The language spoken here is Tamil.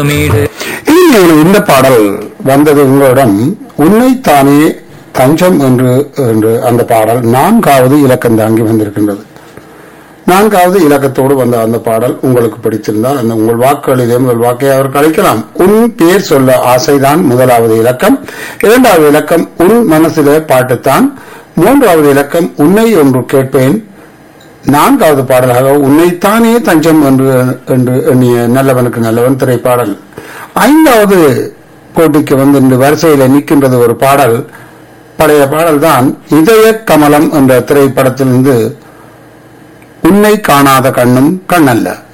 மீடு இனிமேல் இந்த பாடல் வந்தது உங்களிடம் உன்னைத்தானே தஞ்சம் என்று என்று அந்த பாடல் நான்காவது இலக்கம் தாங்கி வந்திருக்கின்றது நான்காவது இலக்கத்தோடு வந்த அந்த பாடல் உங்களுக்கு பிடித்திருந்தால் அந்த உங்கள் வாக்குகளிலே முதல் வாக்கை அவர் கழிக்கலாம் உன் பேர் சொல்ல ஆசைதான் முதலாவது இலக்கம் இரண்டாவது இலக்கம் உன் மனசிலே பாட்டுத்தான் மூன்றாவது இலக்கம் உன்னை ஒன்று கேட்பேன் நான்காவது பாடலாக உன்னைத்தானே தஞ்சம் என்று என்று எண்ணிய நல்லவனுக்கு நல்லவன் திரைப்பாடல் ஐந்தாவது போட்டிக்கு வந்து இந்த வரிசையில நிற்கின்றது ஒரு பாடல் பழைய பாடல் தான் இதய கமலம் என்ற திரைப்படத்திலிருந்து உன்னை காணாத கண்ணும் கண்ணல்ல